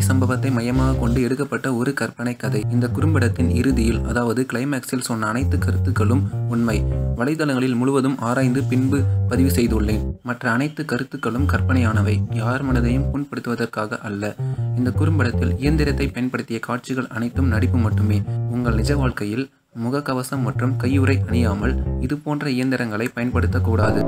சம்பவத்தை மையமாக கொண்டு எடுக்கப்பட்ட ஒரு கற்பனை கதை இந்த குறும்படத்தின் இறுதியில் அதாவது கிளைமேக்ஸில் சொன்ன அனைத்து கருத்துக்களும் உண்மை வலைதளங்களில் முழுவதும் ஆராய்ந்து பின்பு பதிவு செய்துள்ளேன் மற்ற அனைத்து கருத்துக்களும் கற்பனையானவை யார் மனதையும் புண்படுத்துவதற்காக அல்ல இந்த குறும்படத்தில் இயந்திரத்தை பயன்படுத்திய காட்சிகள் அனைத்தும் நடிப்பு மட்டுமே உங்கள் நிஜ வாழ்க்கையில் முகக்கவசம் மற்றும் கையுறை அணியாமல் இது போன்ற இயந்திரங்களை பயன்படுத்தக்கூடாது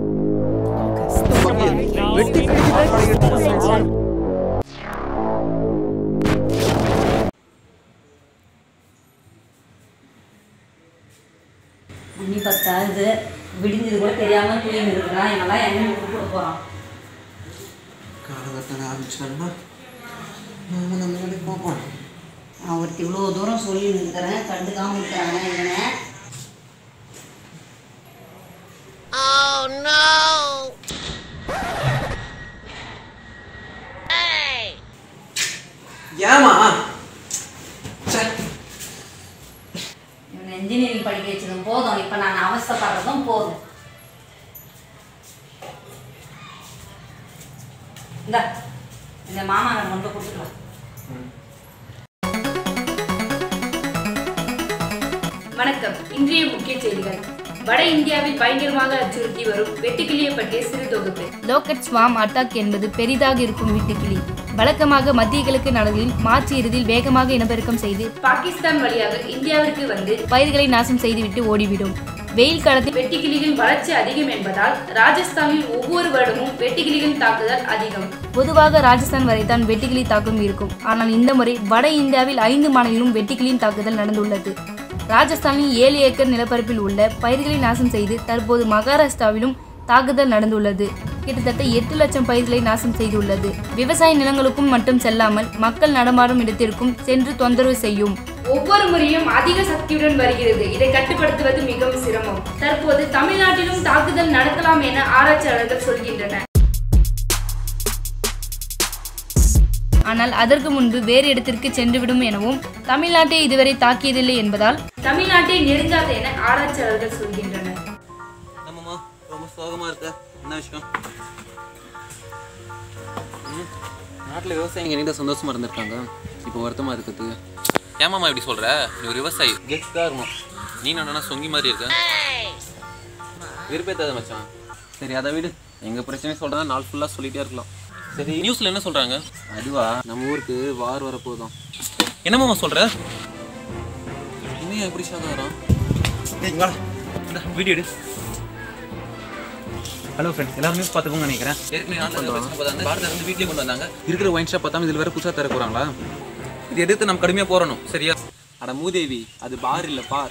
மணி பத்தாவது விடிஞ்சது கூட தெரியாமல் தூங்கி இருக்கிறான் இவெல்லாம் எங்கே கூப்பிட போகிறான் காலகட்டம் ஆரம்பிச்சிட்டோம்னா நாம நம்ம வேலைக்கு பார்ப்போம் நான் ஒருத்தி இவ்வளோ தூரம் சொல்லி இருக்கிறேன் கண்டுக்காமல் இருக்கிறாங்க இவனை ஏமா இவனை இன்ஜினியரிங் படிக்க வச்சதும் போதும் இப்போ நான் அவஸ்தைப்படுறதும் போதும் இந்த இந்த மாமா நான் கொண்டு கொடுத்துக்கலாம் வணக்கம் இன்றைய முக்கிய செய்திகள் வட இந்தியாவில் பயங்கரமாக அச்சுறுத்தி வரும் வெட்டுக்கிளியை பற்றிய சிறு தொகுப்பு லோக்கட் ஸ்வாம் அட்டாக் என்பது பெரிதாக இருக்கும் வெட்டுக்கிளி வழக்கமாக மத்திய கிழக்கு நாடுகளில் மார்ச் இறுதியில் வேகமாக இனப்பெருக்கம் செய்து பாகிஸ்தான் வழியாக இந்தியாவிற்கு வந்து பயிர்களை நாசம் செய்துவிட்டு ஓடிவிடும் வெயில் காலத்தில் வெட்டுக்கிளிகளின் வளர்ச்சி அதிகம் என்பதால் ராஜஸ்தானில் ஒவ்வொரு வருடமும் வெட்டுக்கிளிகளின் தாக்குதல் அதிகம் பொதுவாக ராஜஸ்தான் வரைதான் வெட்டுக்கிளி தாக்கம் இருக்கும் ஆனால் இந்த முறை வட இந்தியாவில் ஐந்து மாநிலங்களும் வெட்டுக்கிளியின் தாக்குதல் நடந்துள்ளது ராஜஸ்தானில் ஏழு ஏக்கர் நிலப்பரப்பில் உள்ள பயிர்களை நாசம் செய்து தற்போது மகாராஷ்டிராவிலும் தாக்குதல் நடந்துள்ளது கிட்டத்தட்ட எட்டு லட்சம் பயிர்களை நாசம் செய்துள்ளது விவசாய நிலங்களுக்கும் மட்டும் செல்லாமல் மக்கள் நடமாடும் இடத்திற்கும் சென்று தொந்தரவு செய்யும் ஒவ்வொரு முறையும் அதிக சக்தியுடன் வருகிறது இதை கட்டுப்படுத்துவது மிகவும் சிரமம் தற்போது தமிழ்நாட்டிலும் தாக்குதல் நடக்கலாம் என ஆராய்ச்சியாளர்கள் சொல்கின்றனர் ஆனால் அதற்கு முன்பு வேறு இடத்திற்கு சென்றுவிடும் எனவும் தமிழ்நாட்டை இதுவரை தாக்கியதில்லை என்பதால் தமிழ்நாட்டை நெருங்காது என ஆராய்ச்சியாளர்கள் சொல்கின்றனர் நம்மம்மா ரொம்ப சோகமா இருக்க என்ன விஷயம் நாட்டில் விவசாயிங்க நீண்ட சந்தோஷமா இருந்திருக்காங்க இப்போ வருத்தமா இருக்குது ஏமாமா இப்படி சொல்ற நீ ஒரு விவசாயி கெஸ்ட் தான் இருக்கணும் நீ என்னன்னா சொங்கி மாதிரி இருக்க விருப்பத்தாத மச்சான் சரி அதை விடு எங்கள் பிரச்சனை சொல்கிறதா நாள் ஃபுல்லாக சொல்லிட்டே இருக்கலாம் சரி நியூஸ்ல என்ன சொல்றாங்க அதுவா நம்ம ஊருக்கு வார் வரப்போதும் என்னமாமா சொல்ற இன்னும் எப்படி ஷாக் வரும் வீடியோ எடு ஹலோ ஃப்ரெண்ட்ஸ் எல்லாரும் நியூஸ் பார்த்துக்கோங்க நினைக்கிறேன் ஏற்கனவே நாட்டுல இந்த பிரச்சனை பார்த்தாங்க பாரத இருந்து வீட்லயே கொண்டு வந்தாங்க இருக்கிற ஒயின் ஷாப் பார்த்தாம இதில் வேற புதுசாக தர போகிறாங்களா இது எடுத்து நம்ம கடுமையா போறணும் சரியா அட மூதேவி அது பார் இல்லை பார்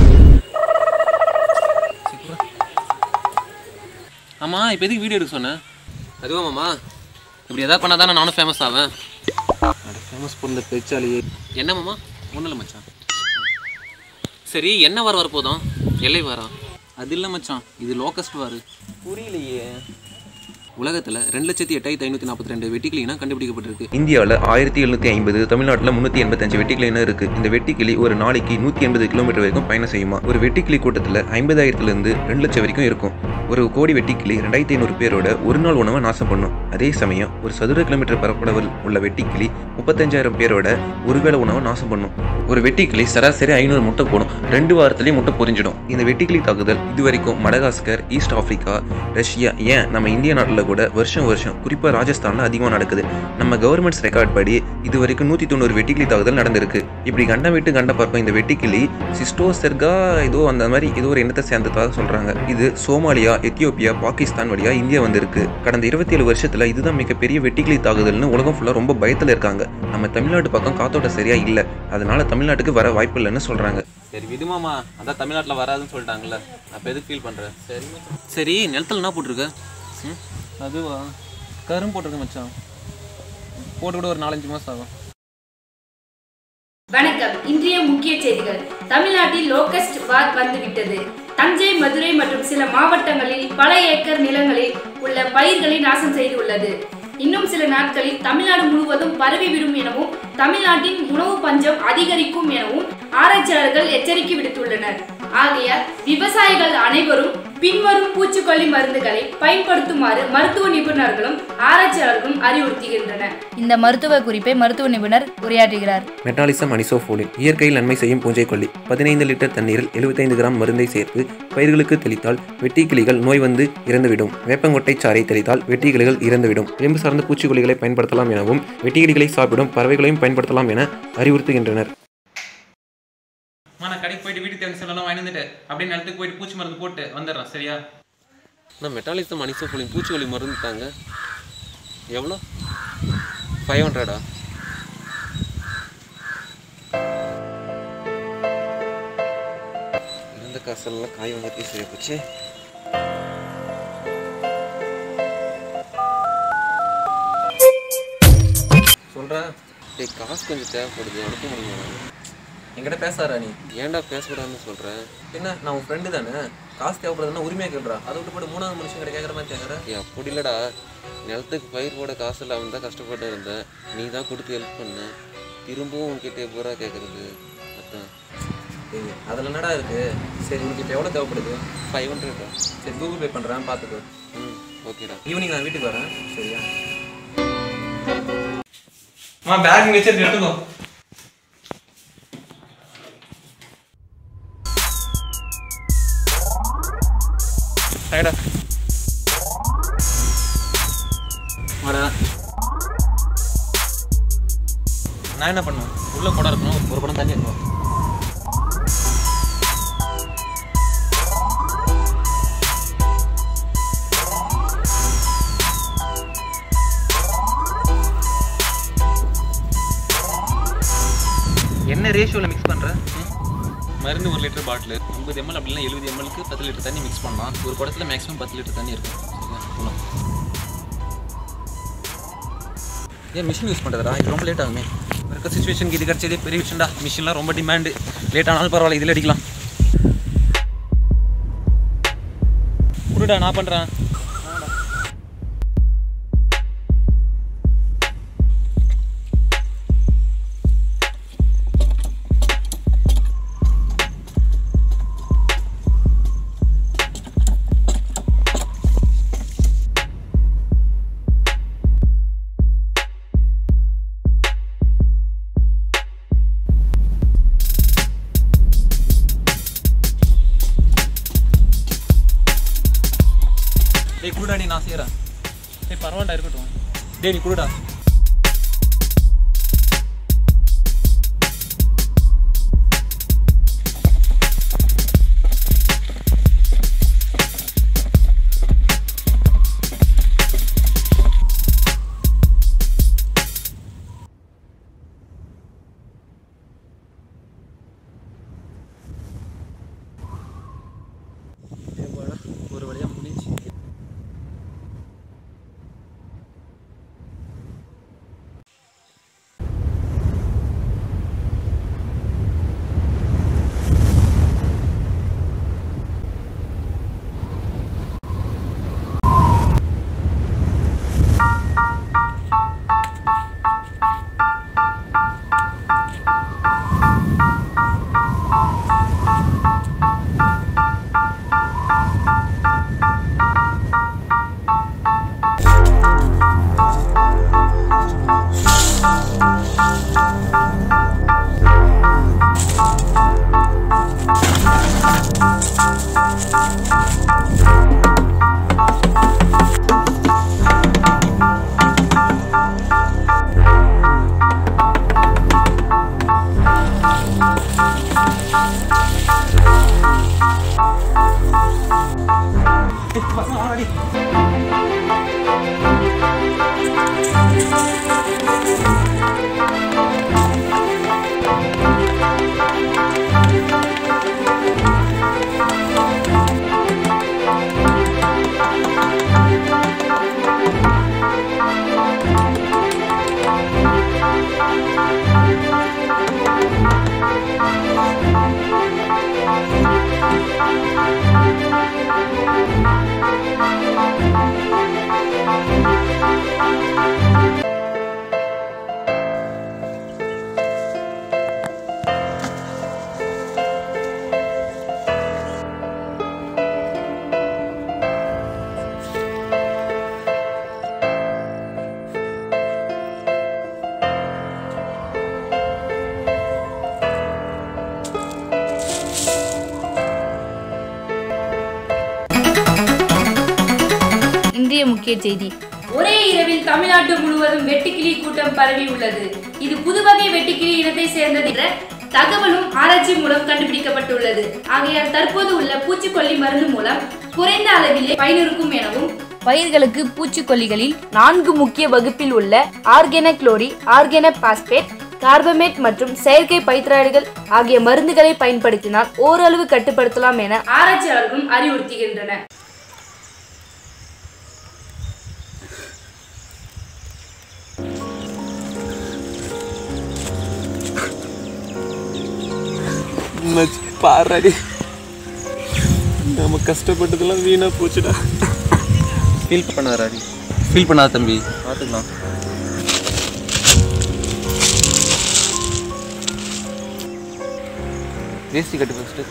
ஆமா இப்போ எதுக்கு வீடியோ எடுக்க சொன்னேன் அதுவா மாமா இப்படி எதாவது பண்ணாதான் நானும் ஃபேமஸ் ஆவேன் ஃபேமஸ் பொருள் பெச்சாலியே என்ன மாமா ஒன்றும் இல்லை மச்சான் சரி என்ன வாரம் வரப்போதும் எல்லை வாரம் அது இல்லை மச்சான் இது லோக்கஸ்ட் வார் புரியலையே உலகத்தில் ரெண்டு லட்சத்தி எட்டாயிரத்தி ஐநூற்றி நாற்பத்தி ரெண்டு வெட்டிக்கிளினா கண்டுபிடிக்கப்பட்டிருக்கு இந்தியாவில் ஆயிரத்தி எழுநூற்றி ஐம்பது தமிழ்நாட்டில் முந்நூற்றி எண்பத்தஞ்சு வெட்டிக்கிளினா இருக்கு இந்த வெட்டிக்கிளி ஒரு நாளைக்கு நூற்றி எண்பது கிலோமீட்டர் வரைக்கும் பயணம் செய்யுமா ஒரு வெட்டிக்கிளி கூட்டத்தில் ஐம்பதாயிரத்துலேருந்து ரெண்டு லட்சம் வரைக்கும் இருக்கும் ஒரு கோடி வெட்டிக்கிளி ரெண்டாயிரத்தி ஐநூறு பேரோட ஒரு நாள் உணவை நாசம் பண்ணும் அதே சமயம் ஒரு சதுர கிலோமீட்டர் பரப்பளவில் உள்ள வெட்டிக்கிளி முப்பத்தஞ்சாயிரம் பேரோட ஒருவேளை உணவை நாசம் பண்ணும் ஒரு வெட்டிக்கிளி சராசரி ஐநூறு முட்டை போடும் ரெண்டு வாரத்திலேயே முட்டை பொரிஞ்சிடும் இந்த வெட்டிக்கிளி தாக்குதல் இதுவரைக்கும் மடகாஸ்கர் ஈஸ்ட் ஆப்பிரிக்கா ரஷ்யா ஏன் நம்ம இந்திய நாட்டில் கூட வருஷம் வருஷம் குறிப்பாக ராஜஸ்தானில் அதிகமாக நடக்குது நம்ம கவர்மெண்ட்ஸ் ரெக்கார்ட் படி இது வரைக்கும் நூற்றி தொண்ணூறு வெட்டிக்கிளி தாக்குதல் நடந்திருக்கு இப்படி கண்டம் விட்டு கண்டம் பார்ப்போம் இந்த வெட்டிக்கிளி சிஸ்டோசெர்கா ஏதோ அந்த மாதிரி ஏதோ ஒரு இனத்தை சேர்ந்ததாக சொல்கிறாங்க இது சோமாலியா எத்தியோப்பியா பாகிஸ்தான் வழியா இந்தியா வந்திருக்கு கடந்த இருபத்தி ஏழு வருஷத்துல இதுதான் மிகப்பெரிய வெட்டிக்கிளி தாக்குதல்னு உலகம் ஃபுல்லாக ரொம்ப பயத்தில் இருக்காங்க நம்ம தமிழ்நாட்டு பக்கம் காத்தோட்ட சரியா இல்லை அதனால தமிழ்நாட்டுக்கு வர வாய்ப்பு இல்லைன்னு சொல்கிறாங்க சரி விடுமாமா அதான் தமிழ்நாட்டில் வராதுன்னு சொல்லிட்டாங்கல்ல அப்போ எதுக்கு ஃபீல் பண்ணுற சரி சரி நிலத்துல என்ன போட்டிருக்க ம் அதுவா கரும் போட்டிருக்க மச்சான் போட்டு கூட ஒரு நாலஞ்சு மாதம் ஆகும் வணக்கம் இன்றைய முக்கிய செய்திகள் தமிழ்நாட்டில் லோகஸ்ட் வார் வந்துவிட்டது தஞ்சை மதுரை மற்றும் சில மாவட்டங்களில் பல ஏக்கர் நிலங்களில் உள்ள பயிர்களை நாசம் செய்துள்ளது இன்னும் சில நாட்களில் தமிழ்நாடு முழுவதும் பரவிவிடும் எனவும் தமிழ்நாட்டின் உணவு பஞ்சம் அதிகரிக்கும் எனவும் ஆராய்ச்சியாளர்கள் எச்சரிக்கை விடுத்துள்ளனர் ஆகையால் விவசாயிகள் அனைவரும் பின்வரும் பூச்சிக்கொல்லி மருந்துகளை பயன்படுத்துமாறு மருத்துவ நிபுணர்களும் ஆராய்ச்சியாளர்களும் அறிவுறுத்துகின்றனர் இந்த மருத்துவ குறிப்பை மருத்துவ நிபுணர் உரையாற்றுகிறார் மெட்டாலிசம் அனிசோஃபோலின் இயற்கையில் நன்மை செய்யும் பூஞ்சைக்கொல்லி பதினைந்து லிட்டர் தண்ணீரில் 75 கிராம் மருந்தை சேர்த்து பயிர்களுக்கு தெளித்தால் வெட்டிக்கிளிகள் நோய் வந்து இறந்துவிடும் வேப்பங்கொட்டை சாறை தெளித்தால் வெட்டிக்கிளிகள் இறந்துவிடும் எலும்பு சார்ந்த பூச்சிக்கொல்லிகளை பயன்படுத்தலாம் எனவும் வெட்டிக்கிளிகளை சாப்பிடும் பறவைகளையும் பயன்படுத்தலாம் என அறிவுறுத்துகின்றனர் நான் கடைக்கு போயிட்டு வீட்டுக்கு தேவை சொல்லலாம் வாங்கி வந்துட்டு அப்படியே நிலத்துக்கு போயிட்டு பூச்சி மருந்து போட்டு வந்துடுறேன் சரியா நான் மெட்டாலிசம் அனிசோஃபோலின் பூச்சிக்கொல்லி மருந்து தாங்க எவ்வளோ ஃபைவ் ஹண்ட்ரடா இருந்த காசெல்லாம் காய் வாங்கறதுக்கே சரியா போச்சு சொல்கிறேன் டேய் காசு கொஞ்சம் தேவைப்படுது அனுப்ப முடியுமா என்கிட்ட பேசாரா நீ ஏன்டா பேசக்கூடாதுன்னு சொல்கிறேன் என்ன நான் உன் ஃப்ரெண்டு தானே காசு தேவைப்படுதுன்னா உரிமையாக கேட்குறா அதை விட்டு போட்டு மூணாவது மனுஷன் கிட்ட கேட்குற மாதிரி கேட்குற ஏய் அப்படி இல்லைடா நிலத்துக்கு பயிர் போட காசு இல்லாமல் தான் கஷ்டப்பட்டு இருந்தேன் நீ தான் கொடுத்து ஹெல்ப் பண்ண திரும்பவும் உன்கிட்ட எப்படா கேட்குறது அதான் ஏய் அதில் என்னடா இருக்குது சரி உனக்கு இப்போ எவ்வளோ தேவைப்படுது ஃபைவ் ஹண்ட்ரடா சரி கூகுள் பே பண்ணுறேன் பார்த்துக்கோ ம் ஓகேடா ஈவினிங் நான் வீட்டுக்கு வரேன் சரியா அம்மா பேக் இங்கே வச்சு எடுத்துக்கோ டயர்டா வாடா நான் என்ன பண்ணுவேன் உள்ள குடம் இருக்கணும் ஒரு குடம் தண்ணி இருக்கணும் என்ன ரேஷியோவில் மிக்ஸ் பண்ணுற மருந்து ஒரு லிட்டர் பாட்டில் ஐம்பது எம்எல் அப்படின்னா எழுபது எம்எல்க்கு பத்து லிட்டர் தண்ணி மிக்ஸ் பண்ணலாம் ஒரு குடத்துல மேக்ஸிமம் பத்து லிட்டர் தண்ணி இருக்கும் சரியா போலாம் ஏன் மிஷின் யூஸ் பண்ணுறதா இது ரொம்ப லேட் ஆகுமே இருக்க சுச்சுவேஷனுக்கு இது கிடச்சதே பெரிய விஷயம்டா மிஷின்லாம் ரொம்ப டிமாண்டு லேட் ஆனாலும் பரவாயில்ல இதில் அடிக்கலாம் குடுடா நான் பண்ணுறேன் டேய் குடுடா நீ நான் செய்கிறேன் டேய் பரவாயில்ல இருக்கட்டும் டேய் நீ குடுடா ஒரு வழியாக முடிஞ்சு முக்கிய செய்தி ஒரே இரவில் தமிழ்நாடு முழுவதும் வெட்டுக்கிளி கூட்டம் பரவி உள்ளது இது புதுவகை வெட்டுக்கிளி இனத்தை சேர்ந்தது என்ற தகவலும் ஆராய்ச்சி மூலம் கண்டுபிடிக்கப்பட்டுள்ளது ஆகையால் தற்போது உள்ள பூச்சிக்கொல்லி மருந்து மூலம் குறைந்த அளவிலே பயனிருக்கும் எனவும் பயிர்களுக்கு பூச்சிக்கொல்லிகளில் நான்கு முக்கிய வகுப்பில் உள்ள ஆர்கெனக்ளோரி ஆர்கெனபாஸ்பேட் கார்பமேட் மற்றும் செயற்கை பைத்ராய்டுகள் ஆகிய மருந்துகளை பயன்படுத்தினால் ஓரளவு கட்டுப்படுத்தலாம் என ஆராய்ச்சியாளர்களும் அறிவுறுத்துகின்றனர் பாராடி நம்ம கஷ்டப்பட்டதெல்லாம் வீணா போச்சுடா ஃபீல் பண்ணாராடி ஃபீல் பண்ணாத தம்பி பார்த்துக்கலாம் வேஷ்டி கட்டு ஃபஸ்ட்டு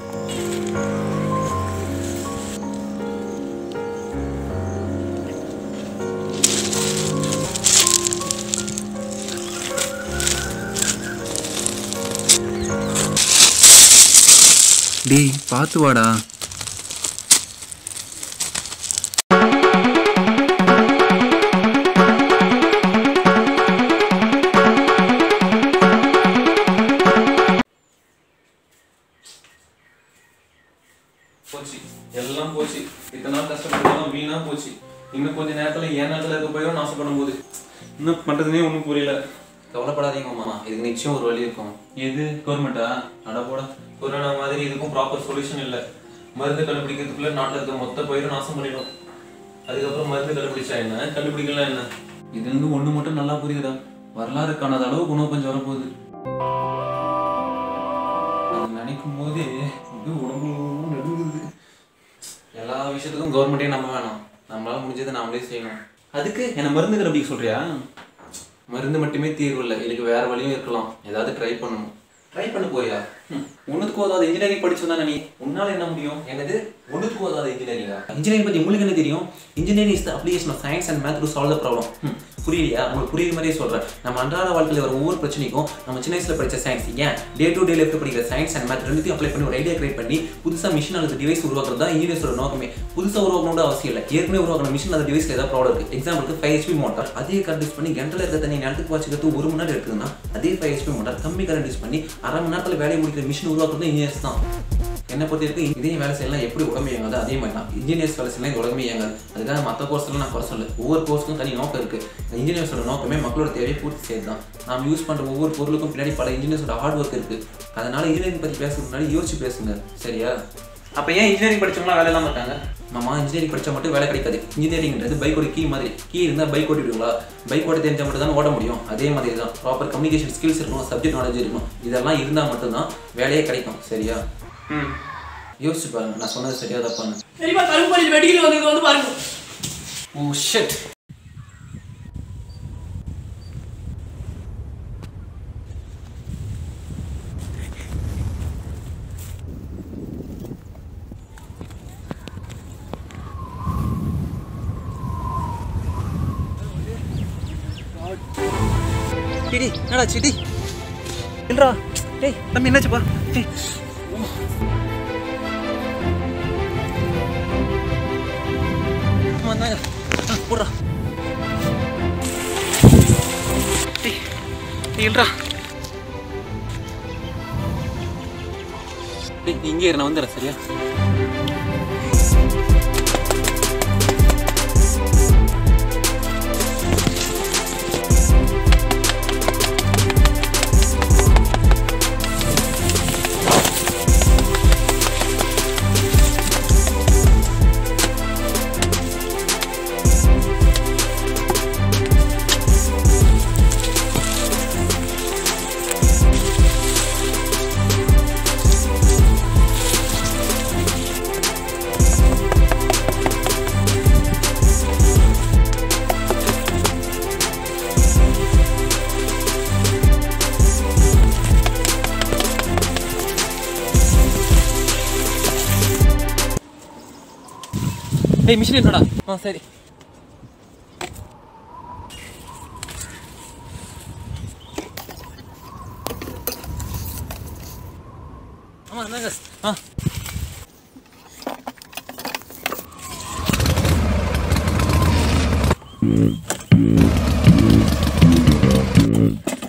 டேய் பார்த்து வாடா போச்சு எல்லாம் போச்சு இத்தனை நாள் கஷ்டப்பட்டதெல்லாம் வீணா போச்சு இன்னும் கொஞ்ச நேரத்துல என் நேரத்துல இருக்க போயும் நாசப்படும் போது இன்னும் பண்றதுனே ஒன்றும் புரியல கவலைப்படாதீங்க மாமா இதுக்கு நிச்சயம் ஒரு வழி இருக்கும் எது கவர்மெண்டா அட போடா கொரோனா மாதிரி இதுக்கும் ப்ராப்பர் சொல்யூஷன் இல்லை மருந்து கண்டுபிடிக்கிறதுக்குள்ள நாட்டில் இருக்க மொத்த பயிரும் நாசம் பண்ணிடும் அதுக்கப்புறம் மருந்து கண்டுபிடிச்சா என்ன கண்டுபிடிக்கலாம் என்ன இது வந்து ஒண்ணு மட்டும் நல்லா புரியுதா வரலாறு காணாத அளவு உணவு பஞ்சம் வரப்போகுது அது நினைக்கும் போதே அப்படியே உடம்பு நடுங்குது எல்லா விஷயத்துக்கும் கவர்மெண்ட்டே நம்ப வேணாம் நம்மளால முடிஞ்சதை நாமளே செய்யணும் அதுக்கு என்ன மருந்து கண்டுபிடிக்க சொல்றியா மருந்து மட்டுமே தீர்வு இல்லை இதுக்கு வேற வழியும் இருக்கலாம் ஏதாவது ட்ரை பண்ணணும் ட்ரை பண்ண போறியா ஒன்றுத்துக்கு உதவாத இன்ஜினியரிங் படிச்சிருந்தா நீ உன்னால என்ன முடியும் என்னது ஒன்றுத்துக்கு உதவாத இன்ஜினியரிங்கா இன்ஜினியரிங் பத்தி உங்களுக்கு என்ன தெரியும் engineering is the application of science and math to solve the problem புரியலையா உங்களுக்கு புரியுற மாதிரியே சொல்றேன் நம்ம அன்றாட வாழ்க்கையில் வர ஒவ்வொரு பிரச்சனைக்கும் நம்ம சின்ன வயசுல படிச்ச சயின்ஸ் ஏன் டே டு டே லைஃப்ல படிக்கிற சயின்ஸ் அண்ட் மேத் ரெண்டுத்தையும் அப்ளை பண்ணி ஒரு ஐடியா கிரியேட் பண்ணி புதுசா மிஷின் அல்லது டிவைஸ் உருவாக்குறது தான் இன்ஜினியர்ஸோட நோக்கமே புதுசா உருவாக்கணும்னு அவசியம் இல்லை ஏற்கனவே உருவாக்கின மிஷின் அந்த டிவைஸ்ல ஏதாவது ப்ராப்ளம் இருக்கு எக்ஸாம்பிளுக்கு ஃபைவ் ஹெச்பி மோட்டார் அதே கரண்ட் யூஸ் பண்ணி கண்டல இருக்க தண்ணி நிலத்துக்கு வச்சுக்கிறது ஒரு மணி நேரம் எடுக்குதுன்னா அதே ஃபைவ் ஹெச்பி மோட்டார் கம்மி கரண்ட் யூஸ் பண்ணி அரை மணி நேரத்தில் வேலையை முடிக்கிற மிஷின் உருவாக்குறது இன்ஜினியர்ஸ் தான் என்னை பொறுத்த வரைக்கும் இதே வேலை செய்யலாம் எப்படி உடம்பு இயங்காது அதே மாதிரி தான் இன்ஜினியர்ஸ் வேலை செய்யலாம் இந்த உடம்பு இயங்காது அதுக்காக மற்ற கோர்ஸ்லாம் நான் குறை சொல்ல ஒவ்வொரு கோர்ஸுக்கும் தனி நோக்கம் இருக்கு இந்த இன்ஜினியர்ஸோட நோக்கமே மக்களோட தேவையை பூர்த்தி செய்யுது தான் நாம் யூஸ் பண்ற ஒவ்வொரு பொருளுக்கும் பின்னாடி பல இன்ஜினியர்ஸோட ஹார்ட் ஒர்க் இருக்கு அதனால இன்ஜினியரிங் பத்தி பேசுறதுக்கு முன்னாடி யோசிச்சு பேசுங்க சரியா அப்ப ஏன் இன்ஜினியரிங் படிச்சவங்களாம் வேலை இல்லாம இருக்காங்க மாமா இன்ஜினியரிங் படிச்சா மட்டும் வேலை கிடைக்காது இன்ஜினியரிங்ன்றது பைக்கோட கீ மாதிரி கீ இருந்தால் பைக் ஓட்டிடுவீங்களா பைக் ஓட்ட தெரிஞ்சா மட்டும் தான் ஓட முடியும் அதே மாதிரி தான் ப்ராப்பர் கம்யூனிகேஷன் ஸ்கில்ஸ் இருக்கணும் சப்ஜெக்ட் நாலேஜ் இருக்கணும் இதெல்லாம் இருந்தால் மட்டும்தான் வேலையே கிடைக்கும் சரியா ம் யோசிச்சு பாருங்க நான் சொன்னது சரியா தப்பான்னு சரிப்பா கரும்பொழி வெடிக்கல வந்து வந்து பாருங்க ஓ ஷட் டேய் என்னடா சிட்டி இல்லடா டேய் தம்பி என்னாச்சுப்பா டேய் வந்தாங்க ஆ, போடுறா டேய் டேய் இல்லடா டேய் நீ இங்கே இரு நான் வந்துடுறேன் சரியா டேய் மிஷின் என்னடா ஆ சரி ஆமா என்னங்க ஆ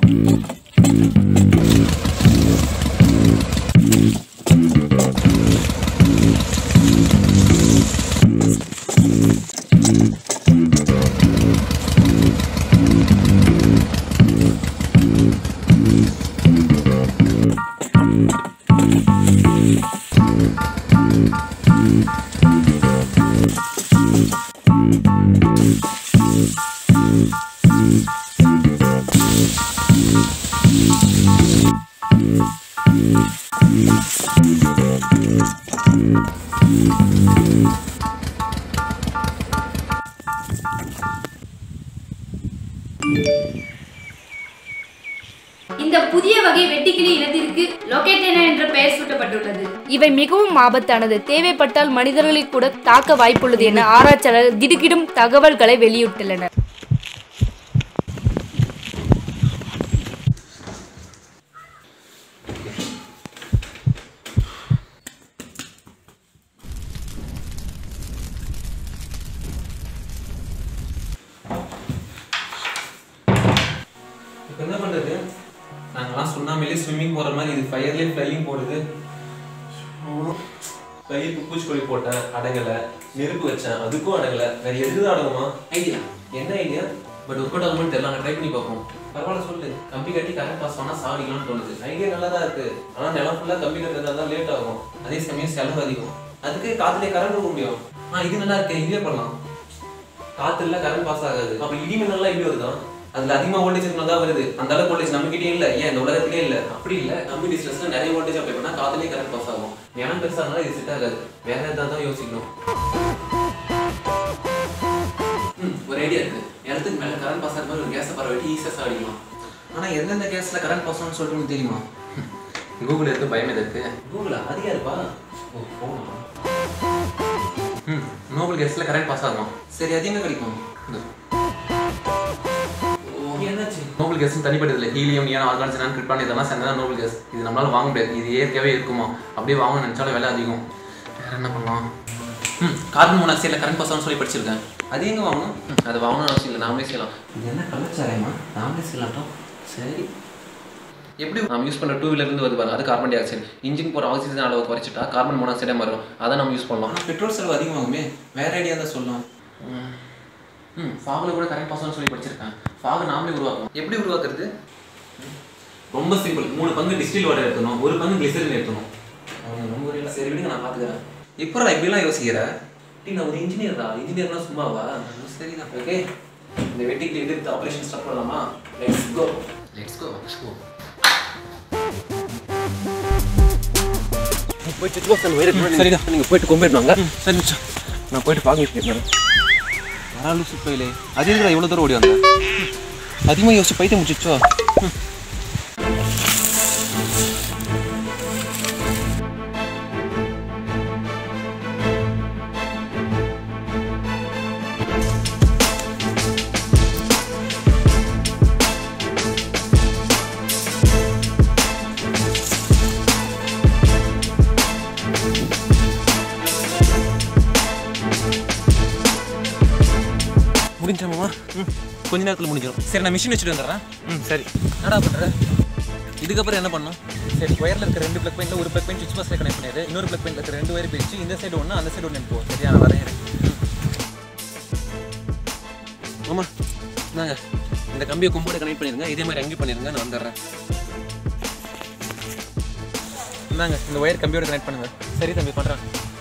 இந்த புதிய வகை வெட்டுக்கிளி இனத்திற்கு லொகேட்டேனா என்ற பெயர் சூட்டப்பட்டுள்ளது இவை மிகவும் ஆபத்தானது தேவைப்பட்டால் மனிதர்களை கூட தாக்க வாய்ப்புள்ளது என ஆராய்ச்சியாளர்கள் திடுக்கிடும் தகவல்களை வெளியிட்டுள்ளனர் இப்போ என்ன பண்ணுறது நாங்களாம் சுண்ணாமேலே ஸ்விம்மிங் போகிற மாதிரி இது ஃபயர்லேயே ஃப்ளையிங் போடுது பயிருக்கு பூச்சிக்கொல்லி போட்டேன் அடங்கலை நெருப்பு வச்சேன் அதுக்கும் அடங்கலை வேற எது அடங்குமா ஐடியா என்ன ஐடியா பட் ஒர்க் அவுட் ஆகும்போது தெரியல ட்ரை பண்ணி பார்ப்போம் பரவாயில்ல சொல்லு கம்பி கட்டி கரண்ட் பாஸ் பண்ணால் சாடிக்கலாம்னு தோணுது ஐடியா நல்லா தான் இருக்கு ஆனால் நிலம் ஃபுல்லாக கம்பி கட்டுறதா தான் லேட் ஆகும் அதே சமயம் செலவு அதிகம் அதுக்கு காற்றுலேயே கரண்ட் போக முடியும் ஆ இது நல்லா இருக்கு இதே பண்ணலாம் காத்துல கரண்ட் பாஸ் ஆகாது அப்ப இடி மின்னல்லாம் எப்படி வருதான் அதுல அதிகமா வோல்டேஜ் இருக்கணும் தான் வருது அந்த அளவுக்கு வோல்டேஜ் நம்ம கிட்டே இல்ல ஏன் இந்த உலகத்திலே இல்ல அப்படி இல்ல கம்பி டிஸ்டன்ஸ்ல நிறைய வோல்டேஜ் அப்ளை பண்ணா காத்துலயே கரண்ட் பாஸ் ஆகும் நிலம் பெருசா இருந்தாலும் இது செட் ஆகாது வேற ஏதாவது தான் யோசிக்கணும் ம், ஒரு ஐடியா இருக்கு நிலத்துக்கு மேல கரண்ட் பாஸ் ஆகிற மாதிரி ஒரு கேஸை பரவ வெட்டி ஈஸியா சாடிக்கலாம் ஆனா எந்தெந்த கேஸ்ல கரண்ட் பாஸ் ஆகும்னு சொல்லிட்டு உங்களுக்கு தெரியுமா கூகுள் இருக்கு பயம் இருக்கு கூகுளா அது யாருப்பா ஓ போனா ம் நோபல் கேஸ்ல கரண்ட் பாஸ் ஆகும் சரி அது எங்க கிடைக்கும் இதோ. ஓ, என்னாச்சு நோபல் கேஸ் தனிப்பட்டதில்லை ஹீலியம் நியான் ஆர்கான்ஸ் கிரிப்டான் இதெல்லாம் சேர்ந்தா நோபல் கேஸ் இது நம்மளால வாங்க முடியாது இது இயற்கையாவே இருக்குமா அப்படியே வாங்கணும்னு நினைச்சாலும் விலை அதிகம் வேற என்ன பண்ணலாம் ம் கார்பன் மோனாக்சைடில் கரண்ட் பாஸ் ஆகும்னு சொல்லி படிச்சிருக்கேன் அது எங்க வாங்கணும் ம், அது வாங்கணும்னு அவசியம் இல்லை நாமளே செய்யலாம் இது என்ன கள்ளச்சாராயமா நாமளே செய்யலாம்ட்டோம் சரி எப்படி நம்ம யூஸ் பண்ணுற டூ வீலர் இருந்து வருது பாருங்க அது கார்பன் டை ஆக்சைடு இன்ஜின் போகிற ஆக்சிஜன் அளவு குறைச்சிட்டா கார்பன் மோனாக்சைடே மாறும் அதை நம்ம யூஸ் பண்ணலாம் பெட்ரோல் செலவு அதிகமாகுமே வேற ஐடியா தான் சொல்லலாம் ம் ஃபாகில் கூட கரண்ட் பாஸ்னு சொல்லி படிச்சிருக்கேன் ஃபாக் நாமளே உருவாக்கலாம் எப்படி உருவாக்குறது ரொம்ப சிம்பிள் மூணு பங்கு டிஸ்டில் வாட்டர் எடுத்தணும் ஒரு பங்கு கிளிசரின் எடுத்தணும் ரொம்ப ஒரு சரி விடுங்க நான் பார்த்துக்கிறேன் இப்போ நான் இப்படிலாம் யோசிக்கிற டீ நான் ஒரு இன்ஜினியர் தான் இன்ஜினியர்னா சும்மாவா சரி தான் ஓகே இந்த வெட்டிக்கு எதிர்த்து ஆப்ரேஷன் ஸ்டார்ட் பண்ணலாமா let's go let's go let's go சரிடா நீங்கள் போயிட்டு கொம்பிடுவாங்க சரி நிமிஷம் நான் போயிட்டு பார்க்க போயிருந்தேன் யாராலும் சுப்பையிலே அது எதுக்குடா இவ்வளோ தூரம் ஓடி வந்தேன் அதிகமாக யோசிச்சு பைத்தியம் முடிச்சிச்சோ முடிஞ்சா மாமா ம் கொஞ்ச நேரத்தில் முடிஞ்சிடும் சரி நான் மிஷின் வச்சுட்டு வந்துடுறேன் ம் சரி என்னடா பண்ணுற இதுக்கப்புறம் என்ன பண்ணணும் சரி ஒயரில் இருக்க ரெண்டு ப்ளக் பாயிண்ட்ல ஒரு ப்ளக் பாயிண்ட் சுவிட்ச் பாஸில் கனெக்ட் பண்ணிடு இன்னொரு ப்ளக் பாயிண்ட்ல இருக்க ரெண்டு ஒயர் பிரிச்சு இந்த சைடு ஒன்று அந்த சைடு ஒன்று போ சரியா நான் வரேன் ஆமா நாங்க இந்த கம்பியை கும்போட கனெக்ட் பண்ணிருங்க இதே மாதிரி அங்கேயும் பண்ணிருங்க நான் வந்துடுறேன் இந்தாங்க இந்த ஒயர் கம்பியோட கனெக்ட் பண்ணுங்க சரி தம்பி பண்ணுறேன்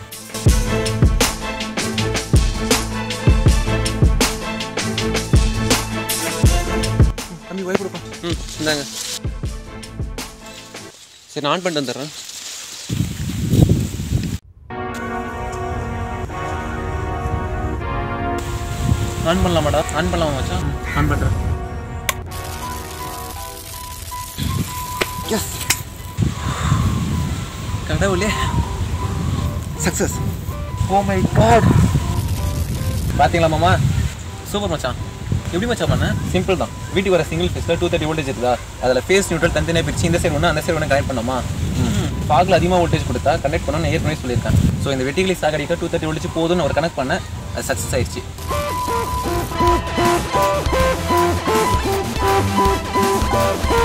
தம்பி ஒயர் கொடுப்பா ம் இந்தாங்க சரி நான் ஆன் பண்ணிட்டு வந்துடுறேன் ஆன் பண்ணலாமாடா ஆன் பண்ணலாமா மச்சான் ஆன் பண்ணுறேன் எஸ் கடவுளே சக்ஸஸ் ஓ மை காட் பார்த்தீங்களா மாமா சூப்பர் மச்சான் எப்படி மச்சான் பண்ண சிம்பிள் தான் வீட்டுக்கு வர சிங்கிள் ஃபேஸில் டூ தேர்ட்டி வோல்டேஜ் இருக்குதா அதில் ஃபேஸ் நியூட்ரல் தனித்தனியாக பிரிச்சு இந்த சைடு ஒன்று அந்த சைடு ஒன்று கனெக்ட் பண்ணோமா ஃபாகில் அதிகமாக வோல்டேஜ் கொடுத்தா கனெக்ட் பண்ண நான் ஏற்கனவே சொல்லியிருக்கேன் ஸோ இந்த வெட்டிகளை சாகடிக்க டூ தேர்ட்டி வோல்டேஜ் போதும்னு ஒரு கனெக்ட் பண்ண அது சக்ஸஸ் ஆயிடுச்சு Thank you.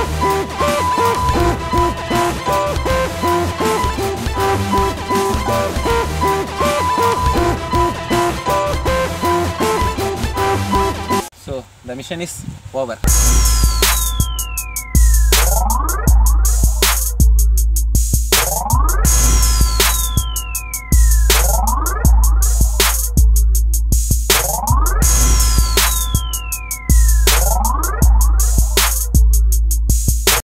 Session is over